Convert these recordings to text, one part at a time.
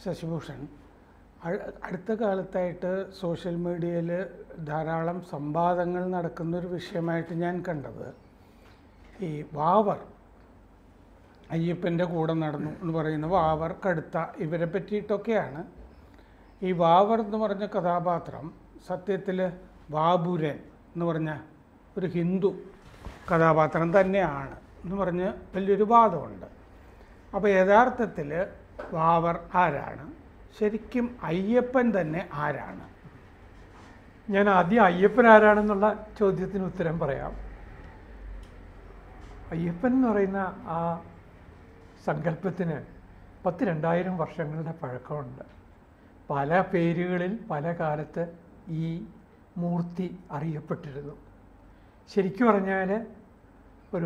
ശശിഭൂഷൺ അ- അടുത്ത കാലത്തായിട്ട് സോഷ്യൽ മീഡിയയിൽ ധാരാളം സംവാദങ്ങൾ നടക്കുന്ന ഒരു വിഷയമായിട്ട് ഞാൻ കണ്ടത് ഈ വാവർ അയ്യപ്പൻ്റെ കൂടെ നടന്നു എന്ന് പറയുന്ന വാവർ കടുത്ത ഇവരെ പറ്റിയിട്ടൊക്കെയാണ് ഈ വാവർ എന്ന് പറഞ്ഞ കഥാപാത്രം സത്യത്തിൽ ബാബുരൻ എന്ന് പറഞ്ഞ ഒരു ഹിന്ദു കഥാപാത്രം തന്നെയാണ് എന്ന് പറഞ്ഞ് വലിയൊരു വാദമുണ്ട് അപ്പോൾ യഥാർത്ഥത്തിൽ വാവർ ആരാണ് ശരിക്കും അയ്യപ്പൻ തന്നെ ആരാണ് ഞാൻ ആദ്യം അയ്യപ്പൻ ആരാണെന്നുള്ള ചോദ്യത്തിന് ഉത്തരം പറയാം അയ്യപ്പൻ എന്ന് പറയുന്ന ആ സങ്കല്പത്തിന് പത്ത് രണ്ടായിരം വർഷങ്ങളുടെ പഴക്കമുണ്ട് പല പേരുകളിൽ പല കാലത്ത് ഈ മൂർത്തി അറിയപ്പെട്ടിരുന്നു ശരിക്കും പറഞ്ഞാൽ ഒരു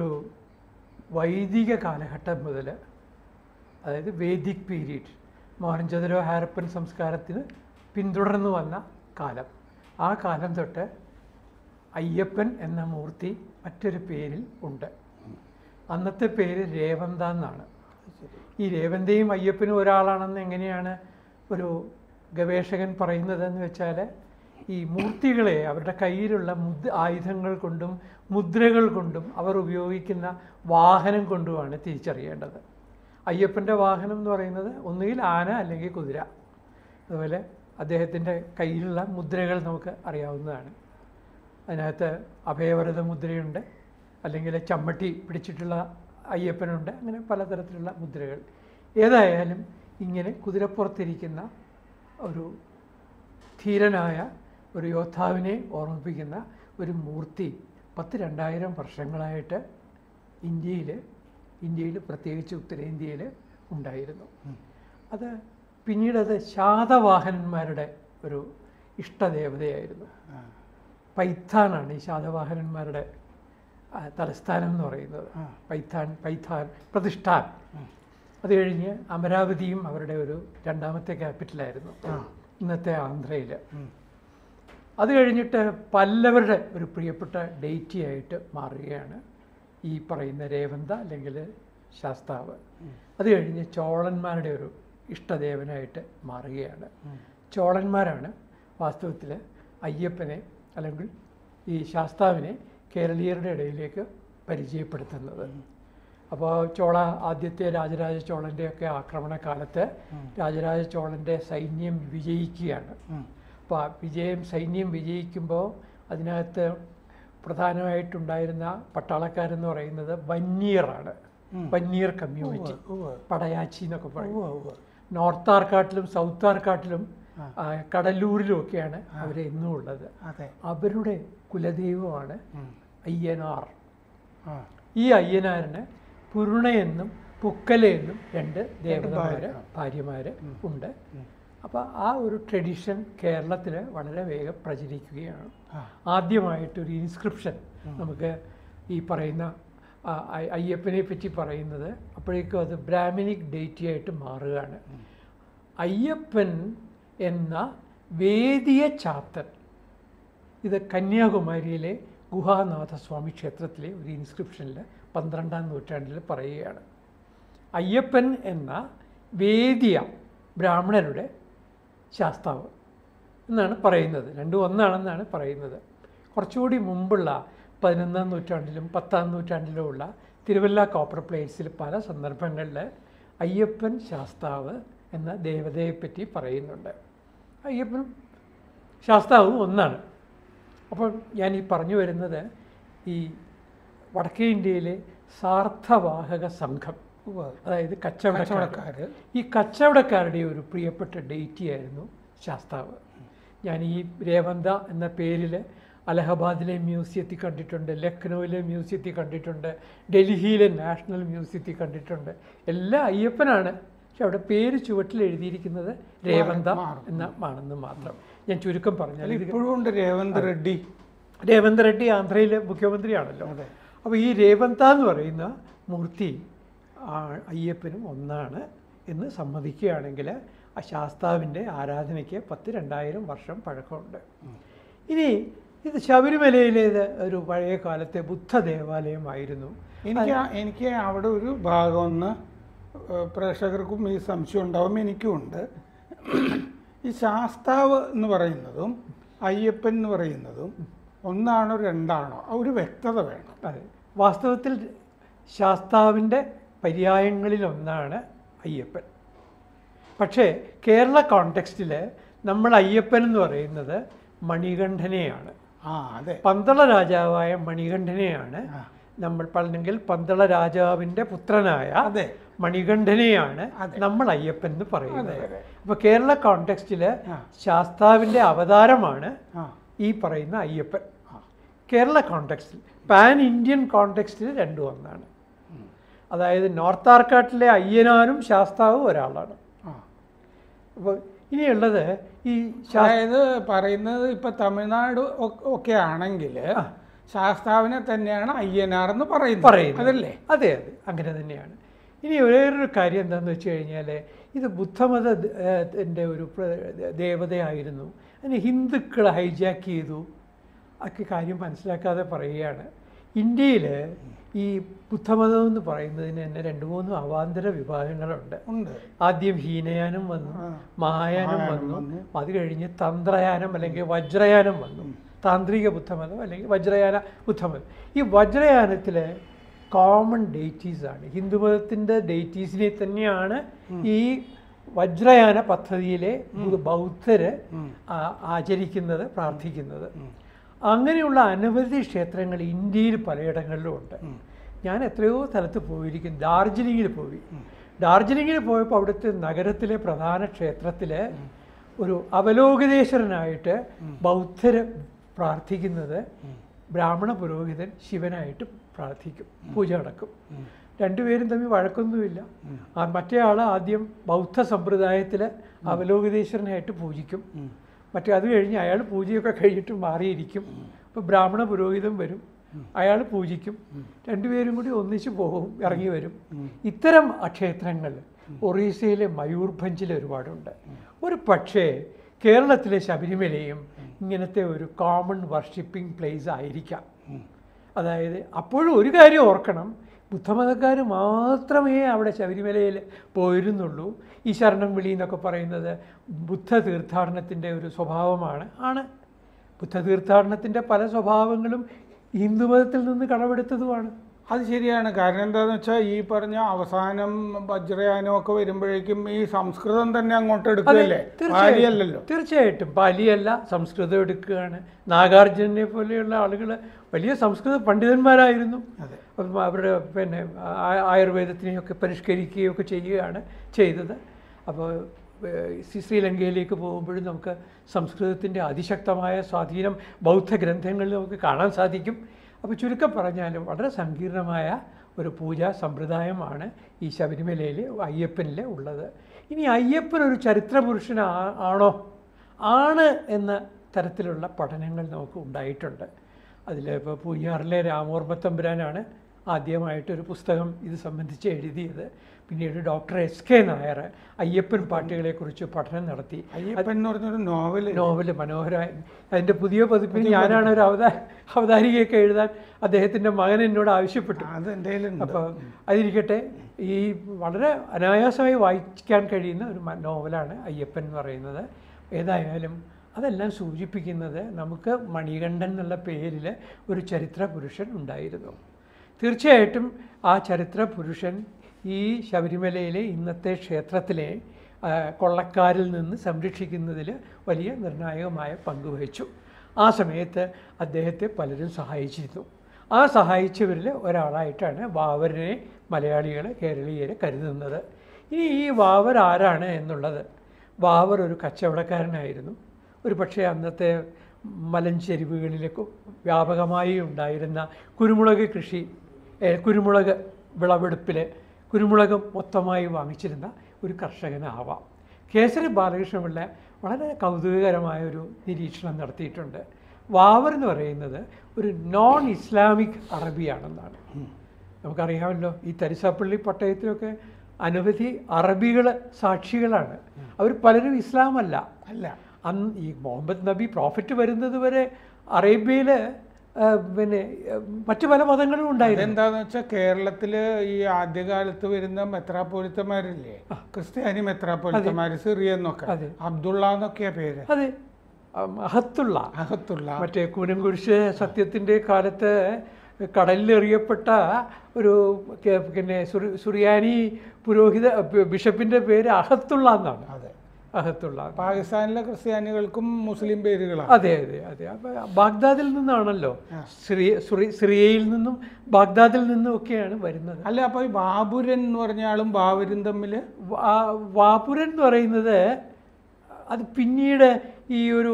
വൈദിക കാലഘട്ടം മുതൽ അതായത് വേദിക് പീരീഡ് മോഹൻജദരോ ഹാരപ്പൻ സംസ്കാരത്തിന് പിന്തുടർന്നു വന്ന കാലം ആ കാലം തൊട്ട് അയ്യപ്പൻ എന്ന മൂർത്തി മറ്റൊരു പേരിൽ ഉണ്ട് അന്നത്തെ പേര് രേവന്ത എന്നാണ് ഈ രേവന്തയും അയ്യപ്പനും ഒരാളാണെന്ന് എങ്ങനെയാണ് ഒരു ഗവേഷകൻ പറയുന്നതെന്ന് വെച്ചാൽ ഈ മൂർത്തികളെ അവരുടെ കയ്യിലുള്ള മുദ് ആയുധങ്ങൾ കൊണ്ടും മുദ്രകൾ കൊണ്ടും അവർ ഉപയോഗിക്കുന്ന വാഹനം കൊണ്ടുമാണ് തിരിച്ചറിയേണ്ടത് അയ്യപ്പൻ്റെ വാഹനം എന്ന് പറയുന്നത് ഒന്നുകിൽ ആന അല്ലെങ്കിൽ കുതിര അതുപോലെ അദ്ദേഹത്തിൻ്റെ കയ്യിലുള്ള മുദ്രകൾ നമുക്ക് അറിയാവുന്നതാണ് അതിനകത്ത് അഭയവരത മുദ്രയുണ്ട് അല്ലെങ്കിൽ ചമ്മട്ടി പിടിച്ചിട്ടുള്ള അയ്യപ്പനുണ്ട് അങ്ങനെ പലതരത്തിലുള്ള മുദ്രകൾ ഏതായാലും ഇങ്ങനെ കുതിരപ്പുറത്തിരിക്കുന്ന ഒരു ധീരനായ ഒരു യോദ്ധാവിനെ ഓർമ്മിപ്പിക്കുന്ന ഒരു മൂർത്തി പത്ത് രണ്ടായിരം വർഷങ്ങളായിട്ട് ഇന്ത്യയിൽ ഇന്ത്യയിൽ പ്രത്യേകിച്ച് ഉത്തരേന്ത്യയിൽ ഉണ്ടായിരുന്നു അത് പിന്നീട് അത് ശാതവാഹനന്മാരുടെ ഒരു ഇഷ്ടദേവതയായിരുന്നു ആ, പൈത്താനാണ് ഈ ശാതവാഹനന്മാരുടെ ആ, തലസ്ഥാനം എന്ന് പറയുന്നത് ആ. പൈത്താൻ പൈത്താൻ പ്രതിഷ്ഠാൻ അത് കഴിഞ്ഞ് അമരാവതിയും അവരുടെ ഒരു രണ്ടാമത്തെ ക്യാപിറ്റലായിരുന്നു ഇന്നത്തെ ആന്ധ്രയിൽ ഉം. അത് കഴിഞ്ഞിട്ട് പല്ലവരുടെ ഒരു പ്രിയപ്പെട്ട ഡേറ്റിയായിട്ട് മാറുകയാണ് ഈ പറയുന്ന രേവന്ത അല്ലെങ്കിൽ ശാസ്താവ് അത് കഴിഞ്ഞ് ചോളന്മാരുടെ ഒരു ഇഷ്ടദേവനായിട്ട് മാറുകയാണ് ചോളന്മാരാണ് വാസ്തവത്തിൽ അയ്യപ്പനെ അല്ലെങ്കിൽ ഈ ശാസ്താവിനെ കേരളീയരുടെ ഇടയിലേക്ക് പരിചയപ്പെടുത്തുന്നത് അപ്പോൾ ചോള ആദ്യത്തെ രാജരാജ ചോളൻ്റെയൊക്കെ ആക്രമണകാലത്ത് രാജരാജ ചോളൻ്റെ സൈന്യം വിജയിക്കുകയാണ് ഉം. അപ്പോൾ ആ വിജയം സൈന്യം വിജയിക്കുമ്പോൾ അതിനകത്ത് പ്രധാനമായിട്ടുണ്ടായിരുന്ന പട്ടാളക്കാരെന്ന് പറയുന്നത് വന്യറാണ് വന്യർ കമ്മ്യൂണിറ്റി ഉവ്വ്. പടയാച്ചി എന്നൊക്കെ പറയും ഉവ്വ്, ഉവ്വ്. നോർത്ത് ആർക്കാട്ടിലും സൗത്ത് ആർക്കാട്ടിലും ആ, കടലൂരിലും ഒക്കെയാണ് അവർ എന്നും ഉള്ളത് അതെ അവരുടെ കുലദൈവമാണ് ഉം. അയ്യനാർ ആ ഈ അയ്യനാരിന് പുരുണയെന്നും പുക്കല എന്നും രണ്ട് ദേവതമാര് ഭാര്യമാര് ഉണ്ട് അപ്പോൾ ആ ഒരു ട്രഡീഷൻ കേരളത്തിൽ വളരെ വേഗം പ്രചരിക്കുകയാണ് ആ. ആദ്യമായിട്ടൊരു ഇൻസ്ക്രിപ്ഷൻ നമുക്ക് ഈ പറയുന്ന ആ, അയ്- അയ്യപ്പനെ പറ്റി പറയുന്നത് അപ്പോഴേക്കും അത് ബ്രാഹ്മിനിക് ഡേറ്റിയായിട്ട് മാറുകയാണ് അയ്യപ്പൻ എന്ന വേദിയ ചാത്തൻ ഇത് കന്യാകുമാരിയിലെ ഗുഹാനാഥസ്വാമി ക്ഷേത്രത്തിലെ ഒരു ഇൻസ്ക്രിപ്ഷനിൽ പന്ത്രണ്ടാം നൂറ്റാണ്ടിൽ പറയുകയാണ് അയ്യപ്പൻ എന്ന വേദിയ ബ്രാഹ്മണരുടെ ശാസ്താവ് എന്നാണ് പറയുന്നത് രണ്ടും ഒന്നാണെന്നാണ് പറയുന്നത് കുറച്ചുകൂടി മുമ്പുള്ള പതിനൊന്നാം നൂറ്റാണ്ടിലും പത്താം നൂറ്റാണ്ടിലും ഉള്ള തിരുവല്ല കോപ്പർ പ്ലേറ്റ്സിൽ പല സന്ദർഭങ്ങളിൽ അയ്യപ്പൻ ശാസ്താവ് എന്ന ദേവതയെപ്പറ്റി പറയുന്നുണ്ട് അയ്യപ്പനും ശാസ്താവും ഒന്നാണ് അപ്പോൾ ഞാൻ ഈ പറഞ്ഞു വരുന്നത് ഈ വടക്കേ ഇന്ത്യയിലെ സാർത്ഥവാഹക സംഘം ഉവ്വ്. അതായത് കച്ചവടക്കാർ കച്ചവടക്കാര് ഈ കച്ചവടക്കാരുടെ ഒരു പ്രിയപ്പെട്ട ഡേറ്റിയായിരുന്നു ശാസ്താവ് ഞാൻ ഈ രേവന്ത എന്ന പേരിൽ അലഹബാദിലെ മ്യൂസിയത്തിൽ കണ്ടിട്ടുണ്ട് ലക്നൗവിലെ മ്യൂസിയത്തിൽ കണ്ടിട്ടുണ്ട് ഡൽഹിയിലെ നാഷണൽ മ്യൂസിയത്തിൽ കണ്ടിട്ടുണ്ട് എല്ലാം അയ്യപ്പനാണ് പക്ഷെ അവിടെ പേര് ചുവട്ടിൽ എഴുതിയിരിക്കുന്നത് രേവന്ത മാറും. എന്ന ആണെന്ന് മാത്രം ഞാൻ ചുരുക്കം പറഞ്ഞാൽ അല്ല ഇപ്പോഴും ഉണ്ട് രേവന്ത് റെഡ്ഡി രേവന്ത് റെഡ്ഡി ആന്ധ്രയിലെ മുഖ്യമന്ത്രിയാണല്ലോ അതെ. അപ്പോൾ ഈ രേവന്ത എന്ന് പറയുന്ന മൂർത്തി ആ അയ്യപ്പനും ഒന്നാണ് എന്ന് സമ്മതിക്കുകയാണെങ്കിൽ ആ ശാസ്താവിൻ്റെ ആരാധനയ്ക്ക് പത്ത് രണ്ടായിരം വർഷം പഴക്കമുണ്ട് ഇനി ഇത് ശബരിമലയിലേത് ഒരു പഴയ കാലത്തെ ബുദ്ധ ദേവാലയമായിരുന്നു എനിക്ക് ആ- എനിക്ക് അവിടെ ഒരു ഭാഗം ഒന്ന് ഏഹ്, പ്രേക്ഷകർക്കും ഈ സംശയം ഉണ്ടാവും എനിക്കും ഉണ്ട് ഈ ശാസ്താവ് എന്ന് പറയുന്നതും അയ്യപ്പൻ എന്ന് പറയുന്നതും ഒന്നാണോ രണ്ടാണോ ആ ഒരു വ്യക്തത വേണം അതെ വാസ്തവത്തിൽ ശാസ്താവിൻ്റെ പര്യായങ്ങളിലൊന്നാണ് അയ്യപ്പൻ പക്ഷേ കേരള കോണ്ടെക്സ്റ്റിൽ നമ്മൾ അയ്യപ്പൻ എന്ന് പറയുന്നത് മണികണ്ഠനെയാണ് ആ അതെ പന്തള രാജാവായ മണികണ്ഠനെയാണ് ആ. നമ്മൾ പറഞ്ഞെങ്കിൽ പന്തള രാജാവിൻ്റെ പുത്രനായ അതെ മണികണ്ഠനെയാണ് അതെ. നമ്മൾ അയ്യപ്പൻ എന്ന് പറയുന്നത് അതെ, അതെ. അപ്പോൾ കേരള കോണ്ടെക്സ്റ്റിൽ ആ. ശാസ്താവിൻ്റെ അവതാരമാണ് ആ ഈ പറയുന്ന അയ്യപ്പൻ ആ. കേരള കോണ്ടെക്സ്റ്റിൽ പാൻ ഇന്ത്യൻ കോണ്ടെക്സ്റ്റിൽ രണ്ടും ഒന്നാണ് അതായത് നോർത്ത് ആർക്കാട്ടിലെ അയ്യനാരും ശാസ്താവും ഒരാളാണ് ആ അപ്പോൾ ഇനിയുള്ളത് ഈ ശാ അതായത് പറയുന്നത് ഇപ്പൊ തമിഴ്നാട് ഒ- ഒക്കെ ആണെങ്കിൽ ശാസ്താവിനെ തന്നെയാണ് അയ്യനാർ എന്ന് പറയുന്നത് പറയുന്നത് അതല്ലേ അതെ അതെ അങ്ങനെ തന്നെയാണ് ഇനി വേറൊരു കാര്യം എന്താണെന്ന് വെച്ച് കഴിഞ്ഞാൽ ഇത് ബുദ്ധമത ത്തിൻ്റെ ഒരു പ്ര- ദേവതയായിരുന്നു അതിന് ഹിന്ദുക്കൾ ഹൈജാക്ക് ചെയ്തു ഒക്കെ കാര്യം മനസ്സിലാക്കാതെ പറയുകയാണ് ഇന്ത്യയിൽ ഈ ബുദ്ധമതം എന്ന് പറയുന്നതിന് തന്നെ രണ്ട് മൂന്ന് അവാന്തര വിഭാഗങ്ങളുണ്ട് ഉണ്ട് ആദ്യം ഹീനയാനം വന്നു ആ. മഹായാനം മഹായാനം വന്നു വന്നു. അത് കഴിഞ്ഞ് തന്ത്രയാനം അല്ലെങ്കിൽ വജ്രയാനം വന്നു താന്ത്രിക ബുദ്ധമതം അല്ലെങ്കിൽ വജ്രയാന ബുദ്ധമതം ഈ വജ്രയാനത്തിൽ കോമൺ ഡേറ്റീസ് ആണ് ഹിന്ദുമതത്തിൻ്റെ ഡേറ്റീസിനെ തന്നെയാണ് ഈ വജ്രയാന പദ്ധതിയിലെ ബു- ബൗദ്ധര് ആ- ആചരിക്കുന്നത് പ്രാർത്ഥിക്കുന്നത് അങ്ങനെയുള്ള അനവധി ക്ഷേത്രങ്ങൾ ഇന്ത്യയിൽ പലയിടങ്ങളിലും ഉണ്ട് ഞാൻ എത്രയോ സ്ഥലത്ത് പോയിരിക്കും ഡാർജിലിങ്ങിൽ പോയി ഡാർജിലിങ്ങിൽ പോയപ്പോൾ അവിടുത്തെ നഗരത്തിലെ പ്രധാന ക്ഷേത്രത്തിൽ ഒരു അവലോകിതേശ്വരനായിട്ട് ബൗദ്ധര് പ്രാർത്ഥിക്കുന്നത് ബ്രാഹ്മണ പുരോഹിതൻ ശിവനായിട്ട് പ്രാർത്ഥിക്കും പൂജ നടക്കും രണ്ടുപേരും തമ്മിൽ വഴക്കൊന്നുമില്ല ആ മറ്റേ ആൾ ആദ്യം ബൗദ്ധ സമ്പ്രദായത്തിൽ അവലോകിതേശ്വരനായിട്ട് പൂജിക്കും മറ്റേ അത് കഴിഞ്ഞ് അയാൾ പൂജയൊക്കെ കഴിഞ്ഞിട്ട് മാറിയിരിക്കും അപ്പോൾ ബ്രാഹ്മണ പുരോഹിതൻ വരും അയാൾ പൂജിക്കും രണ്ടുപേരും കൂടി ഒന്നിച്ച് പോകും ഇറങ്ങി വരും ഇത്തരം ക്ഷേത്രങ്ങൾ ഒറീസയിലെ മയൂർഭഞ്ചിൽ ഒരുപാടുണ്ട് ഒരു പക്ഷേ കേരളത്തിലെ ശബരിമലയും ഇങ്ങനത്തെ ഒരു കോമൺ വർഷിപ്പിംഗ് പ്ലേസ് ആയിരിക്കാം അതായത് അപ്പോഴും ഒരു കാര്യം ഓർക്കണം ബുദ്ധമതക്കാർ മാത്രമേ അവിടെ ശബരിമലയിൽ പോയിരുന്നുള്ളൂ ഈ ശരണം വിളി എന്നൊക്കെ പറയുന്നത് ബുദ്ധ തീർത്ഥാടനത്തിൻ്റെ ഒരു സ്വഭാവമാണ് ആണ് ബുദ്ധ തീർത്ഥാടനത്തിൻ്റെ പല സ്വഭാവങ്ങളും ഹിന്ദുമതത്തിൽ നിന്ന് കടമെടുത്തതുമാണ് അത് ശരിയാണ് കാരണം എന്താന്ന് വെച്ചാൽ ഈ പറഞ്ഞ അവസാനം വജ്രയാനം ഒക്കെ വരുമ്പോഴേക്കും ഈ സംസ്കൃതം തന്നെ അങ്ങോട്ട് എടുക്കുകയല്ലേ പാലിയല്ലല്ലോ തീർച്ചയായിട്ടും പാലിയല്ല സംസ്കൃതം എടുക്കുകയാണ് നാഗാർജുനെ പോലെയുള്ള ആളുകൾ വലിയ സംസ്കൃത പണ്ഡിതന്മാരായിരുന്നു അതെ. അപ്പം അവരുടെ പിന്നെ ആ- ആയുർവേദത്തിനെയൊക്കെ പരിഷ്കരിക്കുകയും ഒക്കെ ചെയ്യുകയാണ് ചെയ്തത് അപ്പോൾ ഏഹ്, ശ്രീ- ശ്രീലങ്കയിലേക്ക് പോകുമ്പോഴും നമുക്ക് സംസ്കൃതത്തിൻ്റെ അതിശക്തമായ സ്വാധീനം ബൗദ്ധ ഗ്രന്ഥങ്ങളിൽ നമുക്ക് കാണാൻ സാധിക്കും അപ്പോൾ ചുരുക്കം പറഞ്ഞാലും വളരെ സങ്കീർണമായ ഒരു പൂജാ സമ്പ്രദായമാണ് ഈ ശബരിമലയിൽ അയ്യപ്പനിൽ ഉള്ളത് ഇനി അയ്യപ്പൻ ഒരു ചരിത്ര പുരുഷൻ ആണോ ആണ് എന്ന തരത്തിലുള്ള പഠനങ്ങൾ നമുക്ക് ഉണ്ടായിട്ടുണ്ട് അതിൽ ഇപ്പോൾ പൂഞ്ഞാറിലെ രാമോർമ്മത്തമ്പുരാനാണ് ആദ്യമായിട്ടൊരു പുസ്തകം ഇത് സംബന്ധിച്ച് എഴുതിയത് പിന്നീട് doctor S K Nair Ayyappan പാട്ടുകളെക്കുറിച്ച് പഠനം നടത്തി അയ്യപ്പൻ എന്ന് പറഞ്ഞൊരു നോവല് നോവൽ മനോഹരമായി അതിൻ്റെ പുതിയ പതിപ്പിന് ഞാനാണ് ഒരു അവതാ അവതാരികയൊക്കെ എഴുതാൻ അദ്ദേഹത്തിൻ്റെ മകൻ എന്നോട് ആവശ്യപ്പെട്ടു അത് എൻ്റെ കയ്യിലുണ്ട് അപ്പോൾ അതിരിക്കട്ടെ ഈ വളരെ അനായാസമായി വായിക്കാൻ കഴിയുന്ന ഒരു മ- നോവലാണ് അയ്യപ്പൻ എന്ന് പറയുന്നത് ഏതായാലും അതെല്ലാം സൂചിപ്പിക്കുന്നത് നമുക്ക് മണികണ്ഠൻ എന്നുള്ള പേരിൽ ഒരു ചരിത്ര പുരുഷൻ ഉണ്ടായിരുന്നു തീർച്ചയായിട്ടും ആ ചരിത്ര പുരുഷൻ ഈ ശബരിമലയിലെ ഇന്നത്തെ ക്ഷേത്രത്തിലെ ആ, കൊള്ളക്കാരിൽ നിന്ന് സംരക്ഷിക്കുന്നതിൽ വലിയ നിർണായകമായ പങ്ക് വഹിച്ചു ആ സമയത്ത് അദ്ദേഹത്തെ പലരും സഹായിച്ചിരുന്നു ആ സഹായിച്ചവരിൽ ഒരാളായിട്ടാണ് വാവരനെ മലയാളികൾ കേരളീയരെ കരുതുന്നത് ഇനി ഈ വാവർ ആരാണ് എന്നുള്ളത് വാവർ ഒരു കച്ചവടക്കാരനായിരുന്നു ഒരു പക്ഷേ അന്നത്തെ മലഞ്ചെരിവുകളിലേക്ക് വ്യാപകമായി ഉണ്ടായിരുന്ന കുരുമുളക് കൃഷി ഏ, കുരുമുളക് വിളവെടുപ്പിൽ കുരുമുളക് മൊത്തമായി വാങ്ങിച്ചിരുന്ന ഒരു കർഷകനാവാം കേസരി ബാലകൃഷ്ണപിള്ള വളരെ കൗതുകകരമായ ഒരു നിരീക്ഷണം നടത്തിയിട്ടുണ്ട് വാവർ എന്ന് പറയുന്നത് ഒരു നോൺ ഇസ്ലാമിക് അറബിയാണെന്നാണ് നമുക്കറിയാമല്ലോ ഈ തരിസാപ്പള്ളി പട്ടയത്തിലൊക്കെ അനവധി അറബികൾ സാക്ഷികളാണ് അവർ പലരും ഇസ്ലാമല്ല അല്ല അന്ന് ഈ മുഹമ്മദ് നബി പ്രോഫറ്റ് വരുന്നത് വരെ അറേബ്യയിൽ ആ, പിന്നെ ആ, മറ്റു പല മതങ്ങളും ഉണ്ടായിരുന്നു അതെന്താന്ന് വെച്ചാൽ കേരളത്തില് ഈ ആദ്യകാലത്ത് വരുന്ന മെത്രാപ്പോലിത്തമാരില്ലേ ക്രിസ്ത്യാനി മെത്രാപ്പോലിത്തമാര് സിറിയെന്നൊക്കെ അതെ. അബ്ദുള്ള എന്നൊക്കെയാ പേര് അതെ ആ, മഹത്തുള്ള അഹത്തുള്ള മറ്റേ കൂനംകുരിശ് സത്യത്തിൻ്റെ കാലത്ത് കടലിലെറിയപ്പെട്ട ഒരു കെ- പിന്നെ സുറി- സുറിയാനി പുരോഹിത ബിഷപ്പിൻ്റെ പേര് അഹത്തുള്ള എന്നാണ് അതെ അഹത്തുള്ള പാകിസ്ഥാനിലെ ക്രിസ്ത്യാനികൾക്കും മുസ്ലിം പേരുകളാണ് അതെ അതെ അതെ അപ്പോൾ ബാഗ്ദാദിൽ നിന്നാണല്ലോ സിറിയ സുറി സിറിയയിൽ നിന്നും ബാഗ്ദാദിൽ നിന്നും ഒക്കെയാണ് വരുന്നത് അല്ല അപ്പൊ ഈ ബാബുരൻ എന്ന് പറഞ്ഞ ആളും ബാബുരും തമ്മില് വാ- വാപുരൻ എന്ന് പറയുന്നത് അത് പിന്നീട് ഈ ഒരു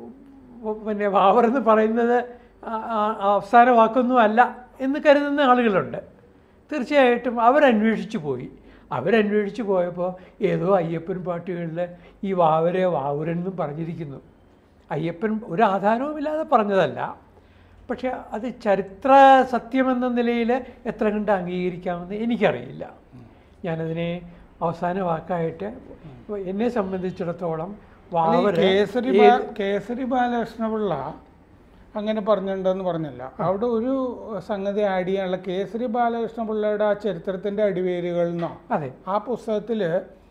പിന്നെ വാവർ എന്ന് പറയുന്നത് ആ- ആ- അവസാന വാക്കൊന്നും അല്ല എന്ന് കരുതുന്ന ആളുകളുണ്ട് തീർച്ചയായിട്ടും അവരന്വേഷിച്ചു പോയി അവരന്വേഷിച്ചു പോയപ്പോൾ ഏതോ അയ്യപ്പൻ പാട്ടുകളിൽ ഈ വാവരെ വാവുരൻ എന്നും പറഞ്ഞിരിക്കുന്നു അയ്യപ്പൻ ഒരു ആധാരവുമില്ലാതെ പറഞ്ഞതല്ല പക്ഷെ അത് ചരിത്ര സത്യമെന്ന നിലയിൽ എത്ര കണ്ട് അംഗീകരിക്കാമെന്ന് എനിക്കറിയില്ല ഞാനതിനെ അവസാന വാക്കായിട്ട് എന്നെ സംബന്ധിച്ചിടത്തോളം അല്ല, ഈ വാവര് കേസരി ബാ- കേസരി ബാലകൃഷ്ണപിള്ള അങ്ങനെ പറഞ്ഞിട്ടുണ്ടെന്ന് പറഞ്ഞല്ല അവിടെ ഒരു സംഗതി ആഡ് ചെയ്യാനുള്ള കേസരി ബാലകൃഷ്ണപിള്ളയുടെ ആ ചരിത്രത്തിന്റെ അടിവേരുകൾ എന്നോ അതെ ആ പുസ്തകത്തിൽ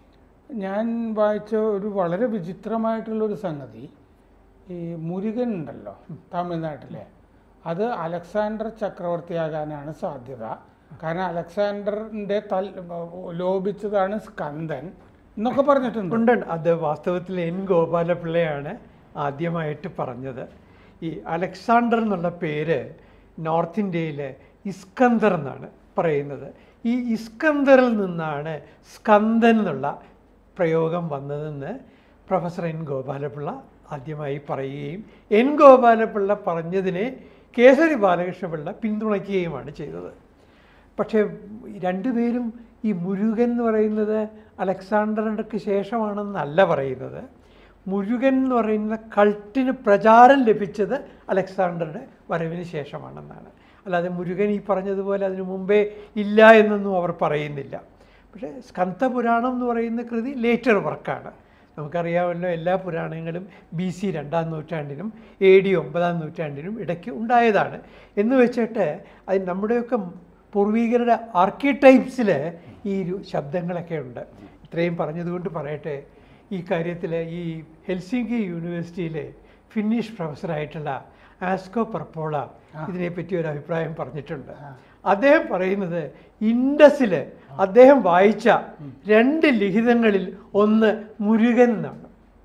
ഞാൻ വായിച്ച ഒരു വളരെ വിചിത്രമായിട്ടുള്ളൊരു സംഗതി ഈ മുരുകൻ ഉണ്ടല്ലോ തമിഴ്നാട്ടിലെ അത് അലക്സാണ്ടർ ചക്രവർത്തിയാകാനാണ് സാധ്യത കാരണം അലക്സാണ്ടറിൻ്റെ തൽ ലോപിച്ചതാണ് സ്കന്ദൻ എന്നൊക്കെ പറഞ്ഞിട്ടുണ്ട് ഉണ്ട് അത് വാസ്തവത്തിൽ എൻ ഗോപാലപിള്ളയാണ് ആദ്യമായിട്ട് പറഞ്ഞത് ഈ അലക്സാണ്ടർ എന്നുള്ള പേര് നോർത്ത് ഇന്ത്യയിലെ ഇസ്കന്ദർ എന്നാണ് പറയുന്നത് ഈ ഇസ്കന്ദറിൽ നിന്നാണ് സ്കന്ദൻ എന്നുള്ള പ്രയോഗം വന്നതെന്ന് പ്രൊഫസർ എൻ ഗോപാലപിള്ള ആദ്യമായി പറയുകയും എൻ ഗോപാലപിള്ള പറഞ്ഞതിനെ കേസരി ബാലകൃഷ്ണപിള്ള പിന്തുണയ്ക്കുകയുമാണ് ചെയ്തത് പക്ഷേ രണ്ടുപേരും ഈ മുരുകൻ എന്ന് പറയുന്നത് അലക്സാണ്ടറിൻ്റെ ശേഷമാണെന്നല്ല പറയുന്നത് മുരുകൻ എന്ന് പറയുന്ന കൾട്ടിന് പ്രചാരം ലഭിച്ചത് അലക്സാണ്ടറുടെ വരവിന് ശേഷമാണെന്നാണ് അല്ലാതെ മുരുകൻ ഈ പറഞ്ഞതുപോലെ അതിനു മുമ്പേ ഇല്ല എന്നൊന്നും അവർ പറയുന്നില്ല പക്ഷേ സ്കന്ധപുരാണം എന്ന് പറയുന്ന കൃതി ലേറ്റർ വർക്കാണ് നമുക്കറിയാമല്ലോ എല്ലാ പുരാണങ്ങളും ബി സി രണ്ടാം നൂറ്റാണ്ടിനും എ ഡി ഒമ്പതാം നൂറ്റാണ്ടിനും ഇടയ്ക്ക് ഉണ്ടായതാണ് എന്ന് വെച്ചിട്ട് അത് നമ്മുടെയൊക്കെ പൂർവീകരുടെ ആർക്കിടൈപ്സിൽ ഈ ഒരു ശബ്ദങ്ങളൊക്കെ ഉണ്ട് ഇത്രയും പറഞ്ഞതുകൊണ്ട് പറയട്ടെ ഈ കാര്യത്തിൽ ഈ ഹെൽസിങ്കി യൂണിവേഴ്സിറ്റിയിലെ ഫിന്നിഷ് പ്രൊഫസറായിട്ടുള്ള ആസ്കോ പർപ്പോള ഇതിനെപ്പറ്റി ഒരു അഭിപ്രായം പറഞ്ഞിട്ടുണ്ട് അദ്ദേഹം പറയുന്നത് ഇൻഡസിൽ അദ്ദേഹം വായിച്ച രണ്ട് ലിഖിതങ്ങളിൽ ഒന്ന് മുരുകൻ എന്നാണ്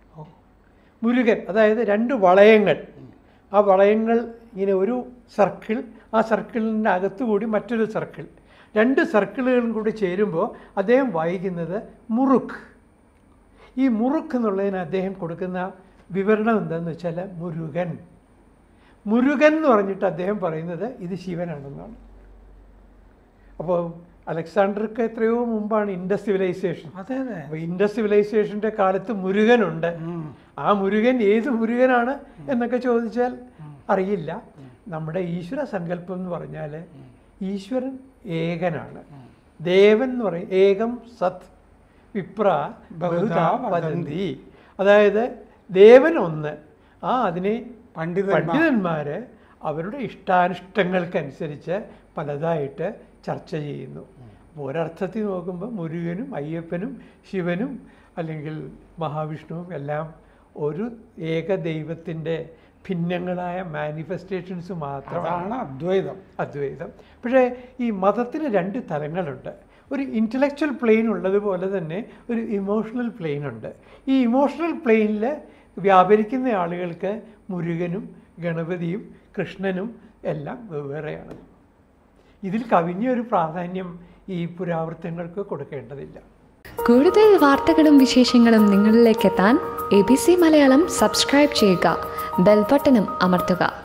മുരുകൻ അതായത് രണ്ട് വളയങ്ങൾ ആ വളയങ്ങൾ ഇങ്ങനെ ഒരു സർക്കിൾ ആ സർക്കിളിൻ്റെ അകത്തുകൂടി മറ്റൊരു സർക്കിൾ രണ്ട് സർക്കിളുകളും കൂടി ചേരുമ്പോൾ അദ്ദേഹം വായിക്കുന്നത് മുറുക്ക് ഈ മുറുക്ക് എന്നുള്ളതിന് അദ്ദേഹം കൊടുക്കുന്ന വിവരണം എന്താണെന്ന് വെച്ചാൽ മുരുകൻ മുരുകൻ എന്ന് പറഞ്ഞിട്ട് അദ്ദേഹം പറയുന്നത് ഇത് ശിവനാണെന്നാണ് അപ്പോൾ അലക്സാണ്ടർക്ക് എത്രയോ മുമ്പാണ് ഇൻഡസ് സിവിലൈസേഷൻ അതെ അതെ അപ്പോൾ ഇൻഡസ് സിവിലൈസേഷൻ്റെ കാലത്ത് മുരുകനുണ്ട് ആ മുരുകൻ ഏത് മുരുകനാണ് എന്നൊക്കെ ചോദിച്ചാൽ അറിയില്ല നമ്മുടെ ഈശ്വര സങ്കല്പം എന്ന് പറഞ്ഞാൽ ഈശ്വരൻ ഏകനാണ് ദേവൻ എന്ന് പറയും ഏകം സത് വിപ്ര ബഹുധാ വദന്തി അതായത് ദേവൻ ഒന്ന് ആ അതിനെ പണ്ഡിതന്മാർ പണ്ഡിതന്മാര് അവരുടെ ഇഷ്ടാനിഷ്ടങ്ങൾക്കനുസരിച്ച് പലതായിട്ട് ചർച്ച ചെയ്യുന്നു അപ്പോൾ ഒരർത്ഥത്തിൽ നോക്കുമ്പോൾ മുരുകനും അയ്യപ്പനും ശിവനും അല്ലെങ്കിൽ മഹാവിഷ്ണുവും എല്ലാം ഒരു ഏക ദൈവത്തിൻ്റെ ഭിന്നങ്ങളായ മാനിഫെസ്റ്റേഷൻസ് മാത്രമാണ് അതാണ് അദ്വൈതം അദ്വൈതം പക്ഷേ ഈ മതത്തിന് രണ്ട് തലങ്ങളുണ്ട് ഒരു ഇൻ്റലക്ച്വൽ പ്ലെയിൻ ഉള്ളതുപോലെ തന്നെ ഒരു ഇമോഷണൽ പ്ലെയിൻ ഉണ്ട് ഈ ഇമോഷണൽ പ്ലെയിനിൽ വ്യാപരിക്കുന്ന ആളുകൾക്ക് മുരുകനും ഗണപതിയും കൃഷ്ണനും എല്ലാം വെവ്വേറെയാണ് ഇതിൽ കവിഞ്ഞ ഒരു പ്രാധാന്യം ഈ പുരാവൃത്തങ്ങൾക്ക് കൊടുക്കേണ്ടതില്ല കൂടുതൽ വാർത്തകളും വിശേഷങ്ങളും നിങ്ങളിലേക്ക് എത്താൻ A B C Malayalam subscribe ചെയ്യുക ബെൽബട്ടനും അമർത്തുക